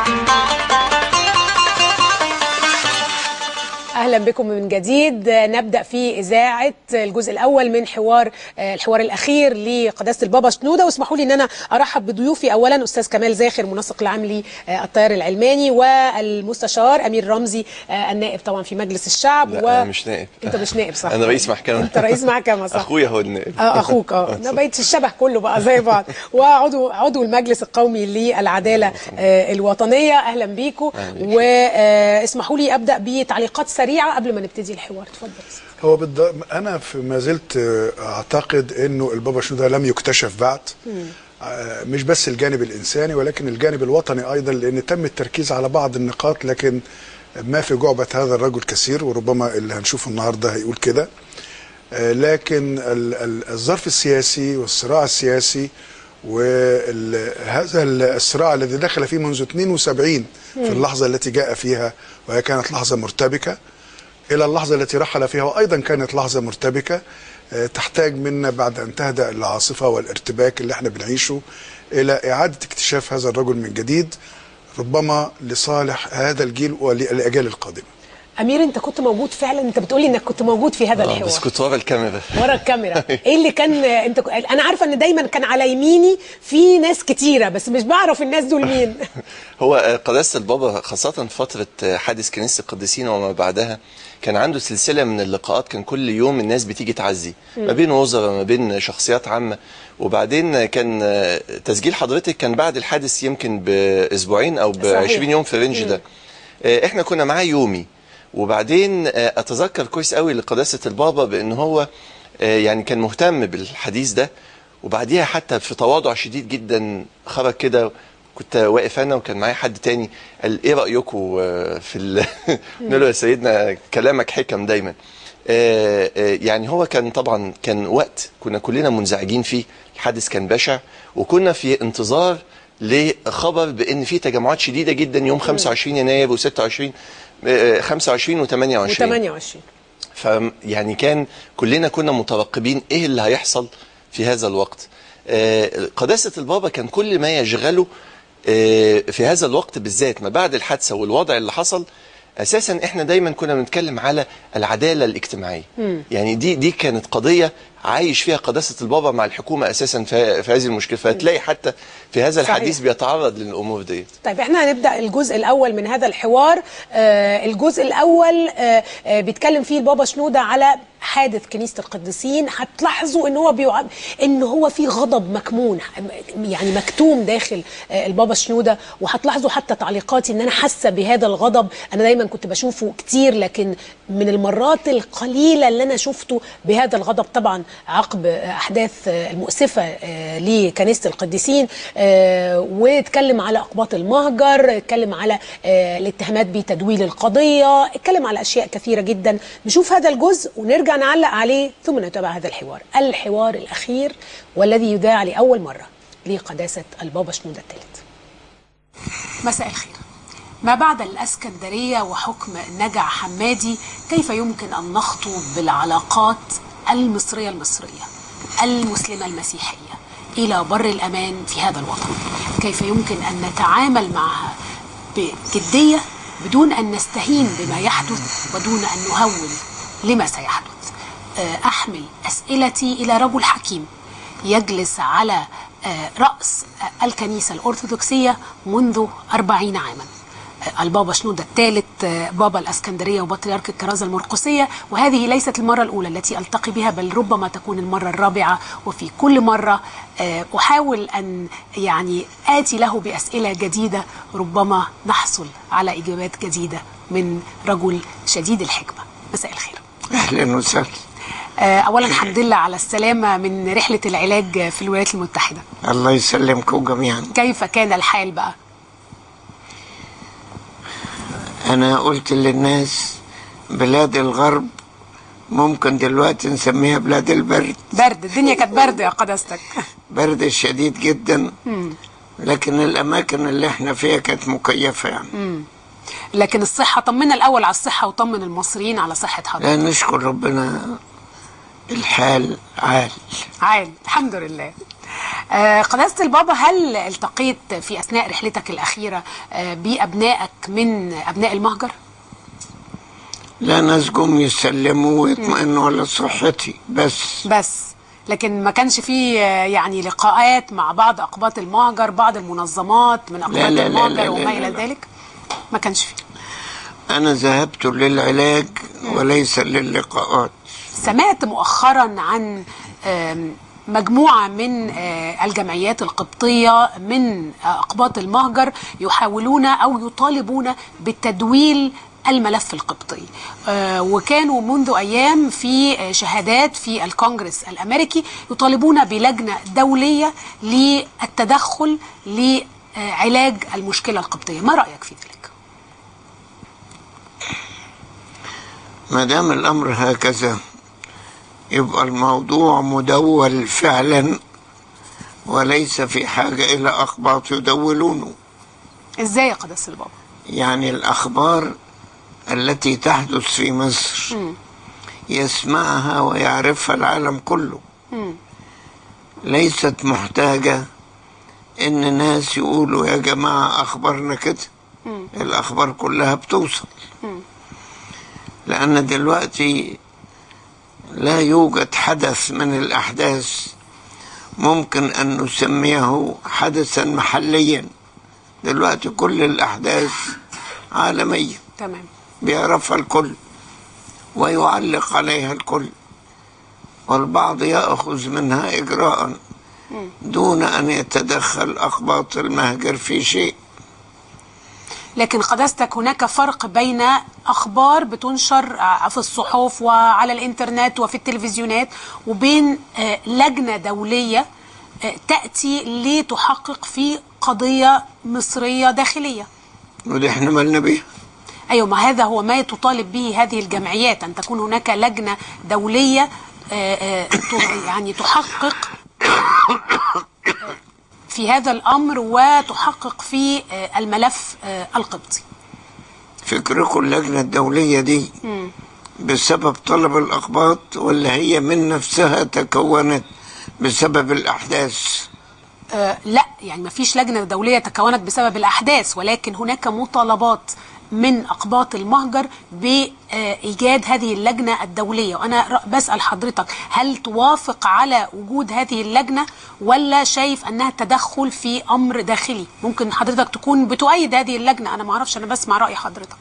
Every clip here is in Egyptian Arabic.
اهلا بكم من جديد نبدا في اذاعه الجزء الاول من حوار الحوار الاخير لقداسه البابا شنوده واسمحوا لي ان انا ارحب بضيوفي اولا استاذ كمال زاخر منسق العام للتيار العلماني والمستشار امير رمزي النائب طبعا في مجلس الشعب لا أنا مش نائب انت مش نائب صح انا رئيس محكمه انت رئيس محكمه صح اخويا هو النائب اه اخوك اه انا بقيت الشبه كله بقى زي بعض وعضو عضو المجلس القومي للعداله آه الوطنيه اهلا بيكم واسمحوا لي ابدا بتعليقات سريعه قبل ما نبتدي الحوار اتفضل هو بالض... انا في ما زلت اعتقد انه البابا شنودة لم يكتشف بعد آه، مش بس الجانب الانساني ولكن الجانب الوطني ايضا لان تم التركيز على بعض النقاط لكن ما في جعبة هذا الرجل كثير وربما اللي هنشوفه النهارده هيقول كده آه، لكن ال- ال- الظرف السياسي والصراع السياسي وهذا الصراع الذي دخل فيه منذ 72 في اللحظة التي جاء فيها وهي كانت لحظة مرتبكة إلى اللحظة التي رحل فيها وأيضا كانت لحظة مرتبكة آه، تحتاج منا بعد أن تهدأ العاصفة والارتباك اللي احنا بنعيشه إلى إعادة اكتشاف هذا الرجل من جديد ربما لصالح هذا الجيل والأجيال القادمة امير انت كنت موجود فعلا انت بتقولي انك كنت موجود في هذا آه، الحوار بس كنت ورا الكاميرا ورا الكاميرا ايه اللي كان انت انا عارفه ان دايما كان على يميني في ناس كتيره بس مش بعرف الناس دول مين هو آه، قداسه البابا خاصه في فتره آه، حادث كنيسه القديسين وما بعدها كان عنده سلسله من اللقاءات كان كل يوم الناس بتيجي تعزي ما بين وزراء ما بين شخصيات عامه وبعدين آه، كان آه، تسجيل حضرتك كان بعد الحادث يمكن باسبوعين او ب صحيح. 20 يوم في الرينج ده آه، احنا كنا معاه يومي وبعدين آه، اتذكر كويس قوي لقداسه البابا بان هو آه، يعني كان مهتم بالحديث ده وبعديها حتى في تواضع شديد جدا خرج كده كنت واقف انا وكان معايا حد تاني قال ايه رايكم آه، في ال... قلنا له يا سيدنا كلامك حكم دايما آه، آه، يعني هو كان طبعا كان وقت كنا كلنا منزعجين فيه الحادث كان بشع وكنا في انتظار لخبر بان في تجمعات شديده جدا يوم 25 يناير و26 25 و28 و28 فيعني كان كلنا كنا مترقبين ايه اللي هيحصل في هذا الوقت آه، قداسة البابا كان كل ما يشغله آه، في هذا الوقت بالذات ما بعد الحادثة والوضع اللي حصل اساسا احنا دايما كنا بنتكلم على العداله الاجتماعيه يعني دي دي كانت قضيه عايش فيها قداسه البابا مع الحكومه اساسا في, في هذه المشكله فهتلاقي حتى في هذا صحيح. الحديث بيتعرض للامور ديت طيب احنا هنبدا الجزء الاول من هذا الحوار آه الجزء الاول آه آه بيتكلم فيه البابا شنوده على حادث كنيسه القديسين هتلاحظوا ان هو بيع... ان هو في غضب مكمون يعني مكتوم داخل آه البابا شنوده وهتلاحظوا حتى تعليقاتي ان انا حاسه بهذا الغضب انا دايما كنت بشوفه كتير لكن من المرات القليله اللي انا شفته بهذا الغضب طبعا عقب احداث آه، المؤسفه آه، لكنيسه القديسين آه، واتكلم على اقباط المهجر اتكلم على آه، الاتهامات بتدويل القضيه اتكلم على اشياء كثيره جدا نشوف هذا الجزء ونرجع نعلق عليه ثم نتابع هذا الحوار الحوار الاخير والذي يذاع لاول مره لقداسه البابا شنوده الثالث مساء الخير ما بعد الاسكندريه وحكم نجع حمادي كيف يمكن ان نخطو بالعلاقات المصريه المصريه المسلمه المسيحيه الى بر الامان في هذا الوطن كيف يمكن ان نتعامل معها بجديه بدون ان نستهين بما يحدث ودون ان نهول لما سيحدث آه، احمل اسئلتي الى رجل حكيم يجلس على آه، راس آه، الكنيسه الارثوذكسيه منذ أربعين عاما البابا شنودة الثالث بابا الاسكندريه وبطريرك الكرازه المرقسيه وهذه ليست المره الاولى التي التقي بها بل ربما تكون المره الرابعه وفي كل مره آه، احاول ان يعني اتي له باسئله جديده ربما نحصل على اجابات جديده من رجل شديد الحكمه مساء الخير اهلا وسهلا آه، اولا الحمد لله على السلامه من رحله العلاج في الولايات المتحده الله يسلمكم جميعا كيف كان الحال بقى انا قلت للناس بلاد الغرب ممكن دلوقتي نسميها بلاد البرد برد الدنيا كانت برد يا قداستك برد شديد جدا لكن الاماكن اللي احنا فيها كانت مكيفه يعني لكن الصحه طمنا الاول على الصحه وطمن المصريين على صحه حضرتك لا نشكر ربنا الحال عال عال الحمد لله آه، قداسة البابا هل التقيت في أثناء رحلتك الأخيرة آه، بأبنائك من أبناء المهجر؟ لا ناس جم يسلموا ويطمئنوا على صحتي بس بس لكن ما كانش في آه، يعني لقاءات مع بعض أقباط المهجر بعض المنظمات من أقباط لا، لا، لا، المهجر لا، وما لا، إلى لا. ذلك ما كانش في أنا ذهبت للعلاج وليس للقاءات سمعت مؤخرا عن آم، مجموعة من آه، الجمعيات القبطية من آه، أقباط المهجر يحاولون أو يطالبون بتدويل الملف القبطي آه، وكانوا منذ أيام في آه، شهادات في الكونغرس الأمريكي يطالبون بلجنة دولية للتدخل لعلاج المشكلة القبطية ما رأيك في ذلك؟ ما دام الأمر هكذا يبقى الموضوع مدول فعلا وليس في حاجة إلى أخباط يدولونه إزاي يا قدس البابا؟ يعني الأخبار التي تحدث في مصر يسمعها ويعرفها العالم كله ليست محتاجة إن ناس يقولوا يا جماعة أخبارنا كده الأخبار كلها بتوصل لأن دلوقتي لا يوجد حدث من الأحداث ممكن أن نسميه حدثا محليا دلوقتي كل الأحداث عالمية تمام بيعرفها الكل ويعلق عليها الكل والبعض يأخذ منها إجراء دون أن يتدخل أقباط المهجر في شيء لكن قداستك هناك فرق بين اخبار بتنشر ع- في الصحف وعلى الانترنت وفي التلفزيونات وبين آه، لجنه دوليه آه، تاتي لتحقق في قضيه مصريه داخليه ودي احنا مالنا بيها ايوه ما هذا هو ما تطالب به هذه الجمعيات ان تكون هناك لجنه دوليه آه، آه، ت- يعني تحقق في هذا الامر وتحقق في آه، الملف آه، القبطي فكركم اللجنة الدولية دي بسبب طلب الأقباط ولا هي من نفسها تكونت بسبب الأحداث آه، لا يعني ما فيش لجنة دولية تكونت بسبب الأحداث ولكن هناك مطالبات من أقباط المهجر بإيجاد هذه اللجنة الدولية وأنا ر- بسأل حضرتك هل توافق على وجود هذه اللجنة ولا شايف أنها تدخل في أمر داخلي ممكن حضرتك تكون بتؤيد هذه اللجنة أنا ما أعرفش أنا بسمع رأي حضرتك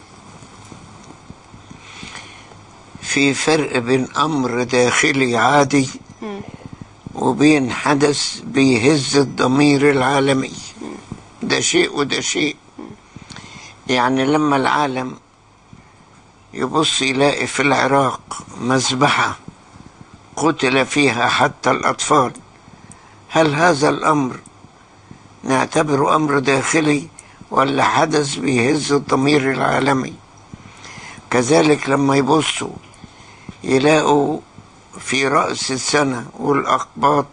في فرق بين أمر داخلي عادي وبين حدث بيهز الضمير العالمي ده شيء وده شيء يعني لما العالم يبص يلاقي في العراق مذبحة قتل فيها حتى الأطفال هل هذا الأمر نعتبره أمر داخلي ولا حدث بيهز الضمير العالمي كذلك لما يبصوا يلاقوا في رأس السنة والأقباط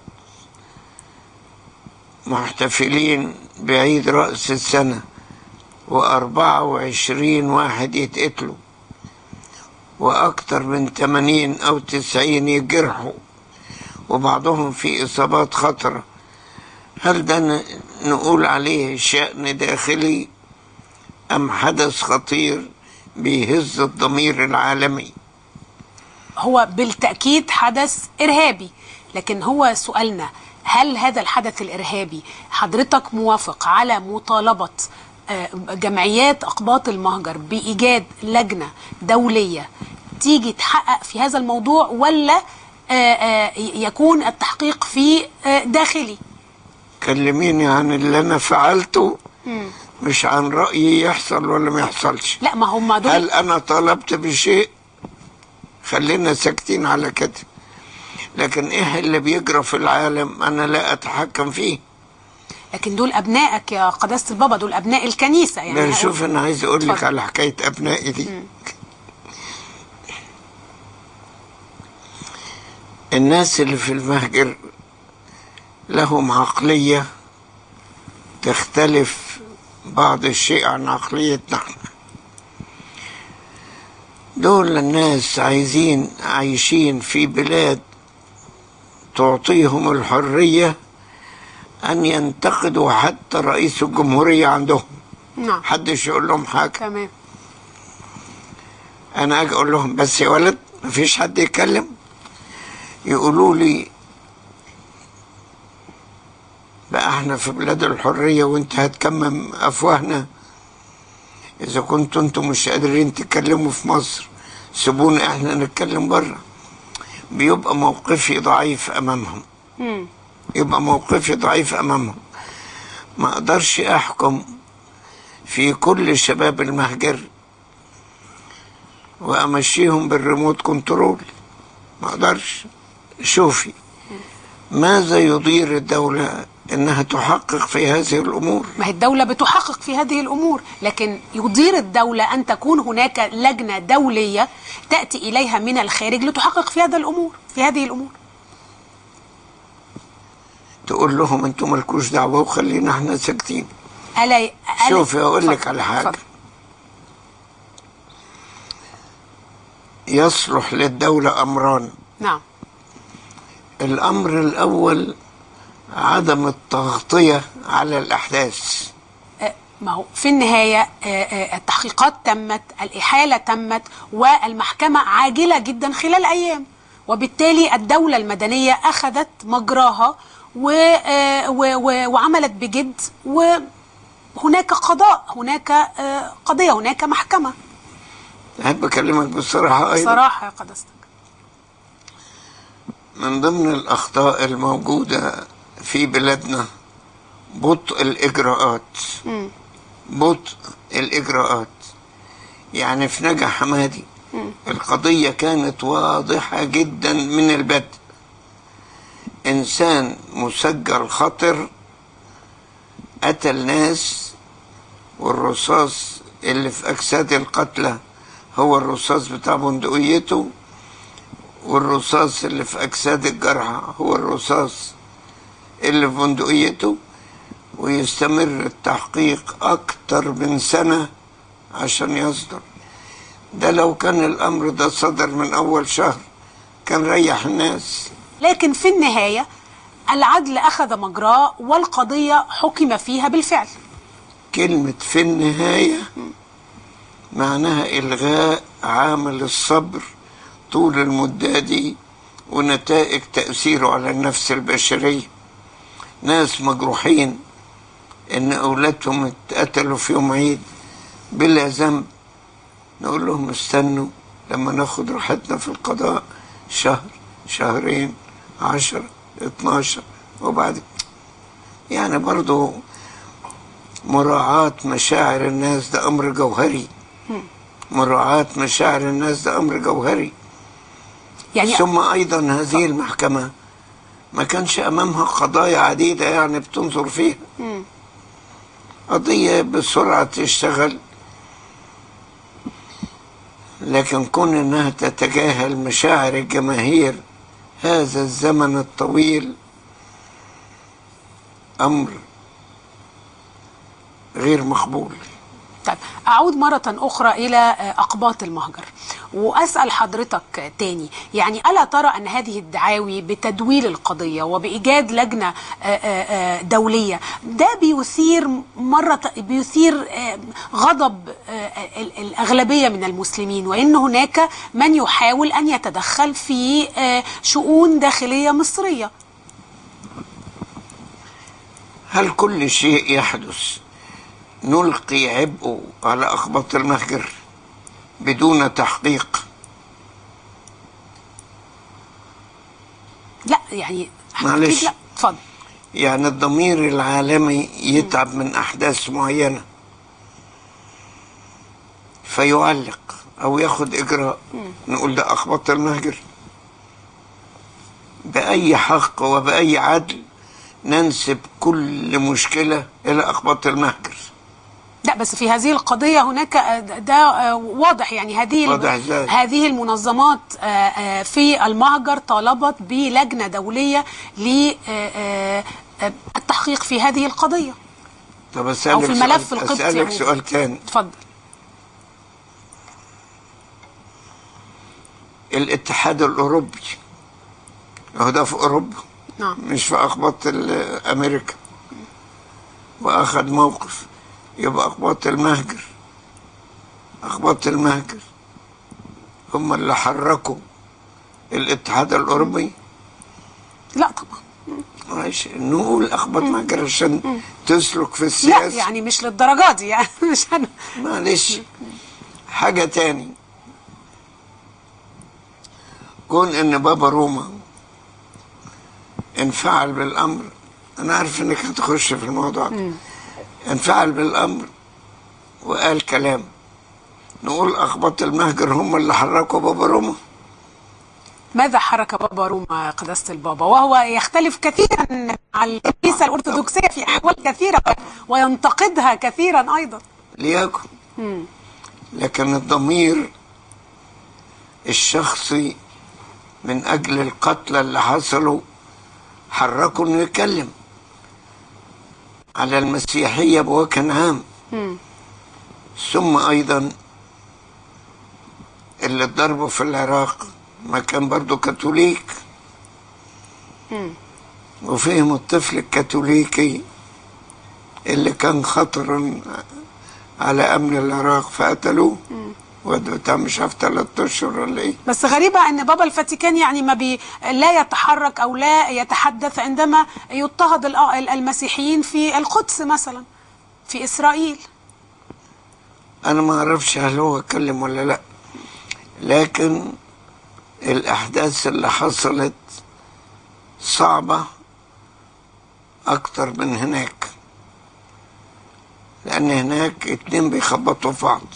محتفلين بعيد رأس السنة وأربعة وعشرين واحد يتقتلوا وأكثر من تمانين أو تسعين يجرحوا وبعضهم في إصابات خطرة هل ده ن- نقول عليه شأن داخلي أم حدث خطير بيهز الضمير العالمي هو بالتأكيد حدث إرهابي لكن هو سؤالنا هل هذا الحدث الإرهابي حضرتك موافق على مطالبة آه، جمعيات أقباط المهجر بإيجاد لجنة دولية تيجي تحقق في هذا الموضوع ولا آه، آه، يكون التحقيق في آه، داخلي كلميني عن اللي أنا فعلته مش عن رأيي يحصل ولا ما يحصلش لا ما هم دول هل أنا طلبت بشيء خلينا ساكتين على كده لكن إيه اللي بيجرى في العالم أنا لا أتحكم فيه لكن دول أبنائك يا قداسة البابا دول أبناء الكنيسة يعني لا شوف أنا عايز أقول لك اتفضل. على حكاية أبنائي دي الناس اللي في المهجر لهم عقلية تختلف بعض الشيء عن عقليتنا احنا دول الناس عايزين عايشين في بلاد تعطيهم الحرية أن ينتقدوا حتى رئيس الجمهورية عندهم نعم محدش يقول لهم حاجة تمام أنا أجي أقول لهم بس يا ولد مفيش حد يتكلم يقولوا لي بقى احنا في بلاد الحرية وانت هتكمم أفواهنا إذا كنتوا انتوا مش قادرين تتكلموا في مصر سيبونا احنا نتكلم بره بيبقى موقفي ضعيف أمامهم مم. يبقى موقفي ضعيف أمامهم ما أقدرش أحكم في كل شباب المهجر وأمشيهم بالريموت كنترول ما أقدرش شوفي ماذا يضير الدولة إنها تحقق في هذه الأمور ما هي الدولة بتحقق في هذه الأمور لكن يضير الدولة أن تكون هناك لجنة دولية تأتي إليها من الخارج لتحقق في هذا الأمور في هذه الأمور تقول لهم أنتم مالكوش دعوة وخلينا احنا ساكتين ألا ألا شوفي أقول لك اتفضل، على حاجة اتفضل. يصلح للدولة أمران نعم الأمر الأول عدم التغطية على الأحداث آه، ما هو في النهاية آه، آه، التحقيقات تمت الإحالة تمت والمحكمة عاجلة جدا خلال أيام وبالتالي الدولة المدنية أخذت مجراها و آه، و- و- وعملت بجد وهناك قضاء هناك آه، قضية هناك محكمة أحب أكلمك بصراحة أيضا صراحة يا قدستك من ضمن الأخطاء الموجودة في بلادنا بطء الإجراءات بطء الإجراءات يعني في نجا حمادي القضية كانت واضحة جدا من البدء إنسان مسجل خطر قتل ناس والرصاص اللي في أجساد القتلى هو الرصاص بتاع بندقيته والرصاص اللي في أجساد الجرحى هو الرصاص اللي في بندقيته ويستمر التحقيق أكتر من سنة عشان يصدر ده لو كان الأمر ده صدر من أول شهر كان ريح الناس لكن في النهاية العدل أخذ مجراه والقضية حكم فيها بالفعل كلمة في النهاية معناها إلغاء عامل الصبر طول المدة دي ونتائج تأثيره على النفس البشرية ناس مجروحين إن أولادهم اتقتلوا في يوم عيد بلا ذنب نقول لهم استنوا لما ناخد راحتنا في القضاء شهر شهرين عشر اتناشر وبعد يعني برضو مراعاة مشاعر الناس ده أمر جوهري مراعاة مشاعر الناس ده أمر جوهري يعني ثم أيضا هذه المحكمة ما كانش أمامها قضايا عديدة يعني بتنظر فيها قضية بسرعة تشتغل لكن كون إنها تتجاهل مشاعر الجماهير هذا الزمن الطويل أمر غير مقبول طيب أعود مرة أخرى إلى آه، أقباط المهجر وأسأل حضرتك تاني يعني ألا ترى أن هذه الدعاوي بتدويل القضية وبإيجاد لجنة آه، آه، آه، دولية ده بيثير مرة بيثير آه، غضب آه، ال- الأغلبية من المسلمين وإن هناك من يحاول أن يتدخل في آه، شؤون داخلية مصرية هل كل شيء يحدث نلقي عبء على أخبط المهجر بدون تحقيق لا يعني معلش. أكيد لا اتفضل يعني الضمير العالمي يتعب من أحداث معينة فيعلق أو ياخد إجراء نقول ده أخبط المهجر بأي حق وبأي عدل ننسب كل مشكلة إلى أخبط المهجر لا بس في هذه القضية هناك آه، ده آه، واضح يعني هذه الم- واضح إزاي؟ هذه المنظمات آه، آه، في المهجر طالبت بلجنة دولية للتحقيق في هذه القضية طب أسألك أو في الملف سؤال القبطي أسألك عموماً. سؤال تاني اتفضل الاتحاد الأوروبي هو ده في أوروبا نعم مش في أخبط ال- أمريكا وأخذ موقف يبقى أقباط المهجر أقباط المهجر هم اللي حركوا الاتحاد الأوروبي لا طبعا معلش نقول أقباط مهجر عشان تسلك في لا السياسة يعني مش للدرجه دي يعني مش انا معلش حاجة تاني كون ان بابا روما انفعل بالامر انا عارف انك هتخش في الموضوع ده انفعل بالامر وقال كلام نقول اخبط المهجر هم اللي حركوا بابا روما ماذا حرك بابا روما قداسة البابا وهو يختلف كثيرا مع الكنيسة الأرثوذكسية في أحوال كثيرة وينتقدها كثيرا أيضا ليكن لكن الضمير الشخصي من اجل القتلى اللي حصلوا حركوا انه يتكلم على المسيحية بوجه عام ثم ايضا اللي اتضربوا في العراق ما كان برضو كاثوليك وفيهم الطفل الكاثوليكي اللي كان خطرا على امن العراق فقتلوه وده بتاع مش عارف ثلاث اشهر ولا ايه بس غريبة أن بابا الفاتيكان يعني ما بي لا يتحرك أو لا يتحدث عندما يضطهد الأ- المسيحيين في القدس مثلا في إسرائيل انا ما اعرفش هل هو اتكلم ولا لا لكن الاحداث اللي حصلت صعبة اكتر من هناك لان هناك اتنين بيخبطوا في بعض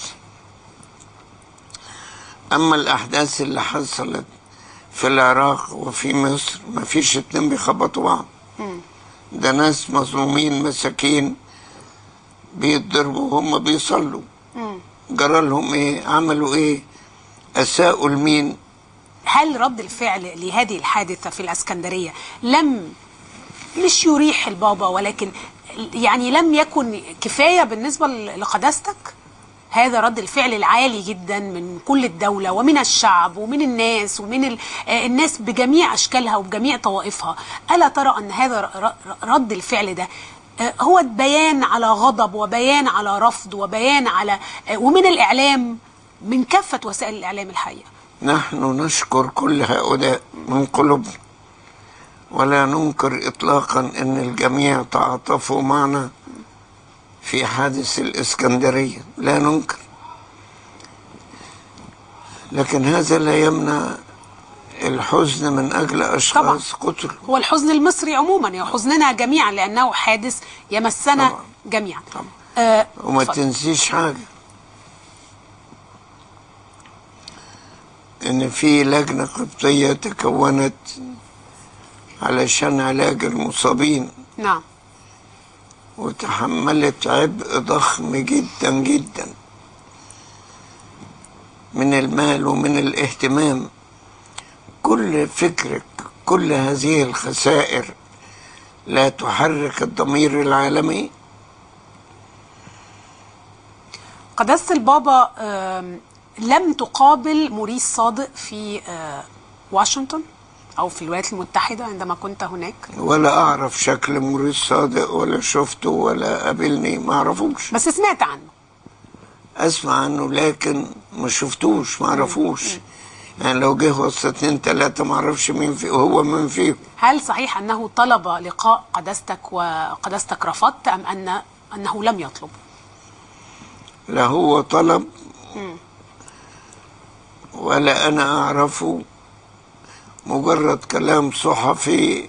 اما الاحداث اللي حصلت في العراق وفي مصر ما فيش اتنين بيخبطوا بعض ده ناس مظلومين مساكين بيتضربوا وهم بيصلوا جرى لهم ايه عملوا ايه اساءوا لمين هل رد الفعل لهذه الحادثة في الأسكندرية لم مش يريح البابا ولكن يعني لم يكن كفاية بالنسبة لقداستك هذا رد الفعل العالي جدا من كل الدولة ومن الشعب ومن الناس ومن ال- آه، الناس بجميع أشكالها وبجميع طوائفها ألا ترى أن هذا ر- ر- رد الفعل ده آه، هو بيان على غضب وبيان على رفض وبيان على آه، ومن الإعلام من كافة وسائل الإعلام الحقيقة نحن نشكر كل هؤلاء من قلوبنا ولا ننكر اطلاقا ان الجميع تعاطفوا معنا في حادث الاسكندريه لا ننكر لكن هذا لا يمنع الحزن من اجل اشخاص قتلوا هو الحزن المصري عموما هو حزننا جميعا لأنه حادث يمسنا طبعا. جميعا طبعا. آه، وما اتفضل. تنسيش حاجة إن في لجنة قبطية تكونت علشان علاج المصابين نعم وتحملت عبء ضخم جدا جدا من المال ومن الاهتمام كل فكرك كل هذه الخسائر لا تحرك الضمير العالمي قداسة البابا آم، لم تقابل موريس صادق في آه، واشنطن أو في الولايات المتحدة عندما كنت هناك ولا اعرف شكل موريس صادق ولا شفته ولا قابلني ما اعرفوش بس سمعت عنه اسمع عنه لكن ما شفتوش ما اعرفوش يعني لو جه وسط اتنين تلاتة ما اعرفش مين فيه وهو مين فيهم هل صحيح أنه طلب لقاء قداستك وقداستك رفضت أم أن أنه لم يطلب لا هو طلب ولا انا اعرفه مجرد كلام صحفي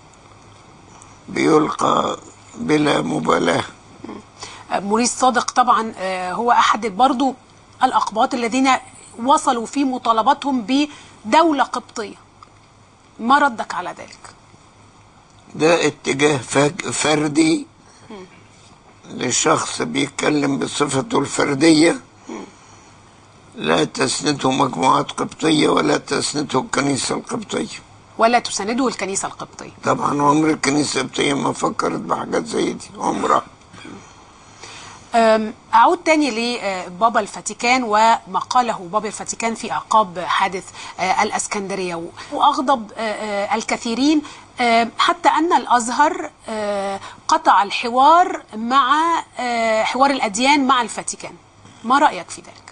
بيلقى بلا مبالاه آه، موريس صادق طبعا آه، هو أحد برضو الأقباط الذين وصلوا في مطالباتهم بدولة قبطية ما ردك على ذلك ده اتجاه فج- فردي لشخص بيتكلم بصفته الفردية لا تسنده مجموعات قبطية ولا تسنده الكنيسة القبطية ولا تسانده الكنيسة القبطية طبعا عمر الكنيسة القبطية ما فكرت بحاجات زي دي عمرها أم، أعود تاني لبابا الفاتيكان وما قاله بابا الفاتيكان في أعقاب حادث آه، الأسكندرية وأغضب آه، آه، الكثيرين آه، حتى أن الأزهر آه، قطع الحوار مع آه، حوار الأديان مع الفاتيكان ما رأيك في ذلك؟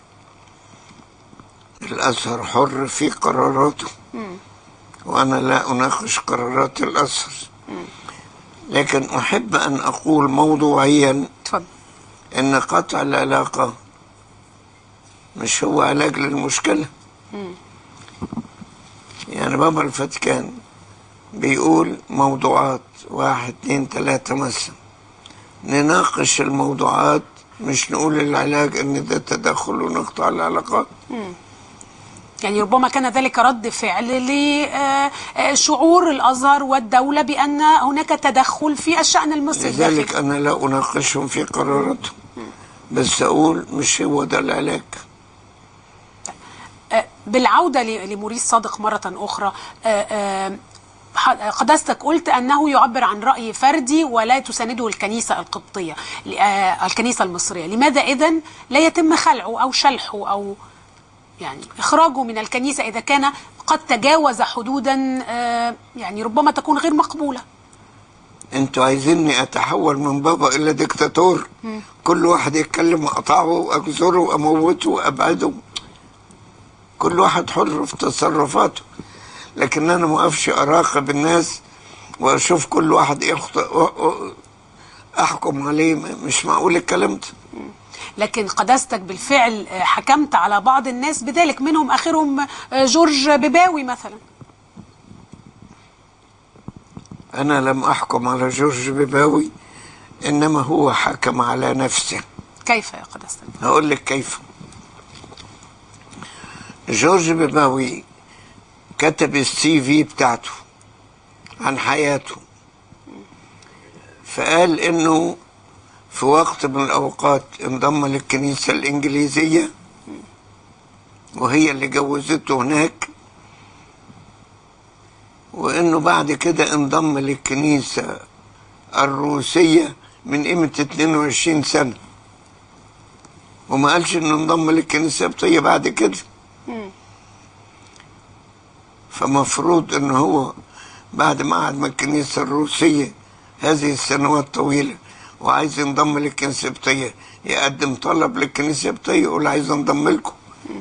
الأزهر حر في قراراته وأنا لا أناقش قرارات الأزهر لكن أحب أن أقول موضوعيا تفضل ان قطع العلاقة مش هو علاج للمشكلة يعني بابا الفاتيكان بيقول موضوعات واحد اتنين تلاتة مثلا نناقش الموضوعات مش نقول العلاج ان ده تدخل ونقطع العلاقات يعني ربما كان ذلك رد فعل لشعور الازهر والدوله بان هناك تدخل في الشان المصري لذلك الداخلي. انا لا اناقشهم في قراراتهم بس اقول مش هو ده العلاج آه، بالعوده ل- لموريس صادق مره اخرى آه، آه، ح- قداستك قلت انه يعبر عن راي فردي ولا تسانده الكنيسه القبطيه ل- آه، الكنيسه المصريه لماذا اذا لا يتم خلعه او شلحه او يعني اخراجه من الكنيسه اذا كان قد تجاوز حدودا آه، يعني ربما تكون غير مقبوله انتوا عايزيني اتحول من بابا الى دكتاتور كل واحد يتكلم اقطعه واجزره واموته وابعده كل واحد حر في تصرفاته لكن انا ما اقفش اراقب الناس واشوف كل واحد يخطئ و- و- احكم عليه مش معقول الكلام ده لكن قداستك بالفعل آه، حكمت على بعض الناس بذلك منهم اخرهم آه، جورج بباوي مثلا انا لم احكم على جورج بباوي انما هو حكم على نفسه كيف يا قداستك هقول لك كيف جورج بباوي كتب السي في بتاعته عن حياته فقال انه في وقت من الاوقات انضم للكنيسه الانجليزيه وهي اللي جوزته هناك وانه بعد كده انضم للكنيسه الروسيه من قيمه 22 سنه وما قالش انه انضم للكنيسه القبطيه بعد كده فمفروض ان هو بعد ما قعد من الكنيسه الروسيه هذه السنوات طويله وعايز ينضم للكنيسه القبطيه يقدم طلب للكنيسه القبطيه يقول عايز انضم لكم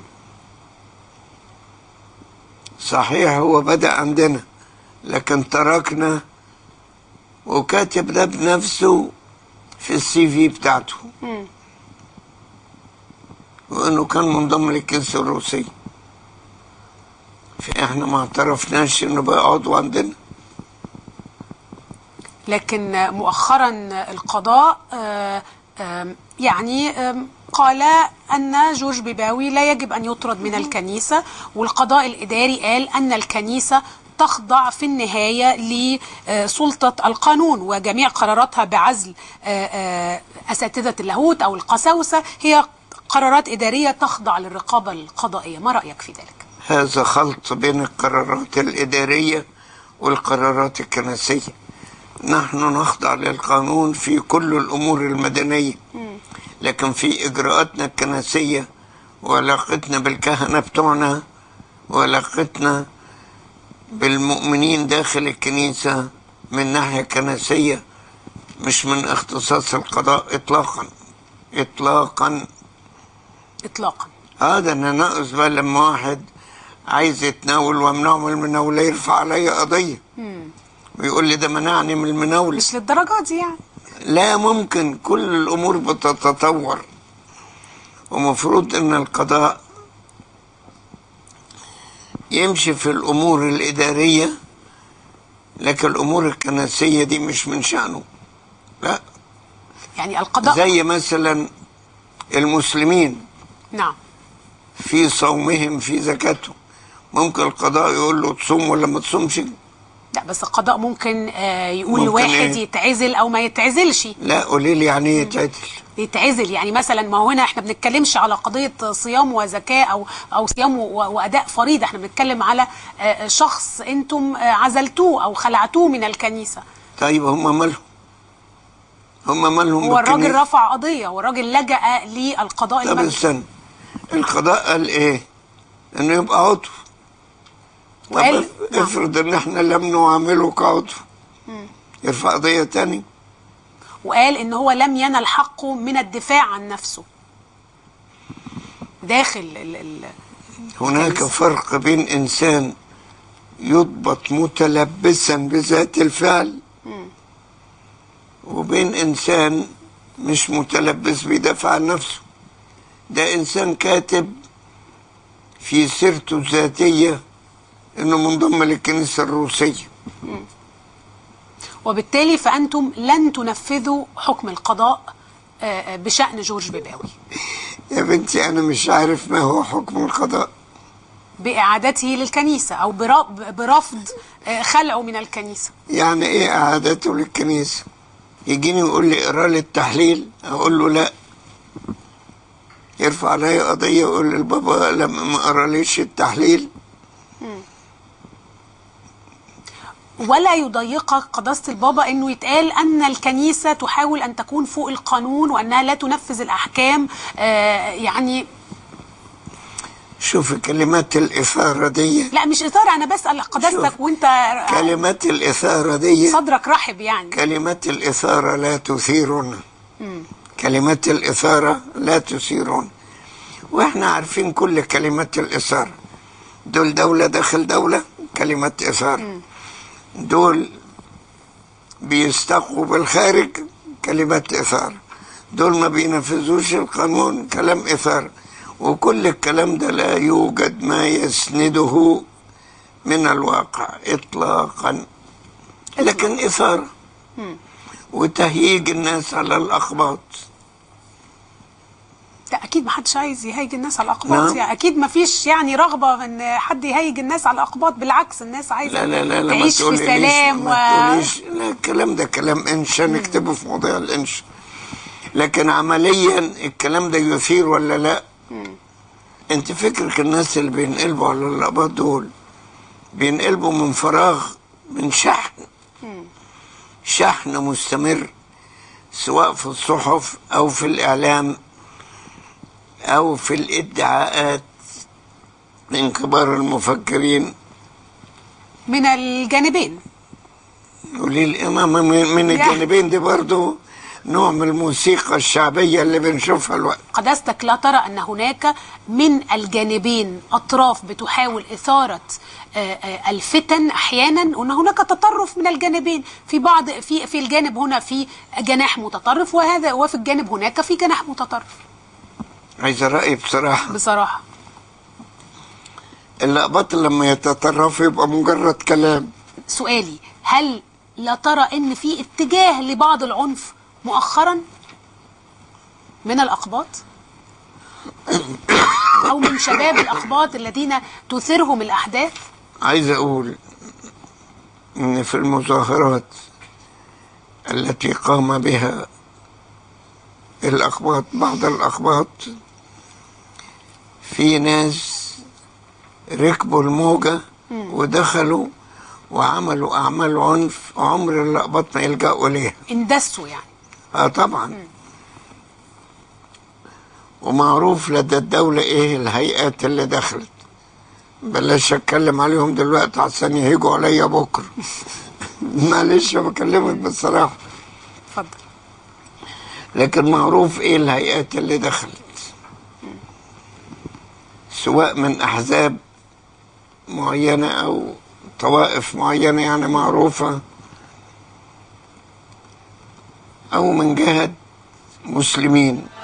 صحيح هو بدا عندنا لكن تركنا وكاتب ده بنفسه في السي في بتاعته وانه كان منضم للكنيسه الروسيه فاحنا ما اعترفناش انه بقى عضو عندنا لكن مؤخرا القضاء آه، آم، يعني آم، قال أن جورج بيباوي لا يجب أن يطرد من الكنيسة والقضاء الإداري قال أن الكنيسة تخضع في النهاية لسلطة القانون وجميع قراراتها بعزل آه، آه، أساتذة اللاهوت أو القساوسة هي قرارات إدارية تخضع للرقابة القضائية ما رأيك في ذلك؟ هذا خلط بين القرارات الاداريه والقرارات الكنسيه نحن نخضع للقانون في كل الامور المدنيه لكن في اجراءاتنا الكنسيه وعلاقتنا بالكهنه بتوعنا وعلاقتنا بالمؤمنين داخل الكنيسه من ناحيه كنسيه مش من اختصاص القضاء اطلاقا اطلاقا إطلاقا هذا انا ناقص بقى لما واحد عايز يتناول وامنعه من المناوله يرفع عليا قضيه ويقول لي ده منعني من المناوله مش للدرجة دي يعني لا ممكن كل الامور بتتطور ومفروض ان القضاء يمشي في الامور الاداريه لكن الامور الكنسيه دي مش من شانه لا يعني القضاء زي مثلا المسلمين نعم في صومهم في زكاتهم ممكن القضاء يقول له تصوم ولا ما تصومش لا بس القضاء ممكن آه، يقول ممكن لواحد إيه؟ يتعزل او ما يتعزلش لا قولي لي يعني ايه يتعدل يتعزل يعني مثلا ما هو هنا احنا بنتكلمش على قضيه صيام وزكاه او او صيام و- واداء فريضه احنا بنتكلم على آه، شخص انتم آه، عزلتوه او خلعتوه من الكنيسه طيب هم مالهم هم مالهم هو الراجل بالكنيسة؟ رفع قضيه والراجل لجأ للقضاء طب المدني استنى القضاء قال ايه انه يبقى عضو طب وقال اف- نعم. افرض ان احنا لم نعامله كعضو يرفع قضية تاني وقال ان هو لم ينل حقه من الدفاع عن نفسه داخل ال ال هناك فرق بين انسان يضبط متلبسا بذات الفعل وبين انسان مش متلبس بيدافع عن نفسه ده انسان كاتب في سيرته الذاتيه انه منضم للكنيسه الروسيه وبالتالي فانتم لن تنفذوا حكم القضاء آه، آه، بشان جورج بيباوي يا بنتي انا مش عارف ما هو حكم القضاء باعادته للكنيسه او برا- برفض آه، خلعه من الكنيسه يعني ايه اعادته للكنيسه يجيني يقول لي اقرا لي التحليل اقول له لا يرفع علي قضيه يقول لي البابا لما ما قراليش التحليل ولا يضيقك قداسه البابا انه يتقال ان الكنيسه تحاول ان تكون فوق القانون وانها لا تنفذ الاحكام آه، يعني شوف كلمات الاثاره دي لا مش اثاره انا بسال قداستك شوف، وانت كلمات الاثاره دي صدرك رحب يعني كلمات الإثارة لا تثيرنا كلمات الإثارة لا تثيرنا وإحنا عارفين كل كلمات الإثارة دول دولة داخل دولة كلمات إثارة دول بيستقوا بالخارج كلمات إثارة دول ما بينفذوش القانون كلام إثارة وكل الكلام ده لا يوجد ما يسنده من الواقع إطلاقا لكن إثارة وتهييج الناس على الأخباط لا اكيد ما حدش عايز يهيج الناس على الاقباط نعم. يعني اكيد ما فيش يعني رغبه ان حد يهيج الناس على الاقباط بالعكس الناس عايزه لا لا لا, لا ما تعيش في تقوليش سلام و ما تقوليش لا الكلام ده كلام انشا نكتبه في مواضيع الانشا لكن عمليا الكلام ده يثير ولا لا انت فكرك الناس اللي بينقلبوا على الاباط دول بينقلبوا من فراغ من شحن شحن مستمر سواء في الصحف او في الاعلام او في الادعاءات من كبار المفكرين من الجانبين قولي لي إمام من, من يا. الجانبين دي برضو نوع من الموسيقى الشعبية اللي بنشوفها الوقت قداستك لا ترى ان هناك من الجانبين اطراف بتحاول اثاره آه، آه، الفتن احيانا وان هناك تطرف من الجانبين في بعض في في الجانب هنا في جناح متطرف وهذا وفي الجانب هناك في جناح متطرف عايز رأيي بصراحة بصراحه اللقبات لما يتطرف يبقى مجرد كلام سؤالي هل لا ترى ان في اتجاه لبعض العنف مؤخرا من الاقباط او من شباب الاقباط الذين تثيرهم الاحداث عايز أقول إن في المظاهرات التي قام بها الأقباط بعض الأقباط في ناس ركبوا الموجة ودخلوا وعملوا أعمال عنف عمر الأقباط ما يلجأوا إليها اندسوا يعني اه طبعا ومعروف لدى الدولة ايه الهيئات اللي دخلت بلاش اتكلم عليهم دلوقتي عشان يهيجوا عليا بكره معلش بكلمك بالصراحة اتفضل لكن معروف ايه الهيئات اللي دخلت سواء من احزاب معينة او طوائف معينة يعني معروفة او من جهة مسلمين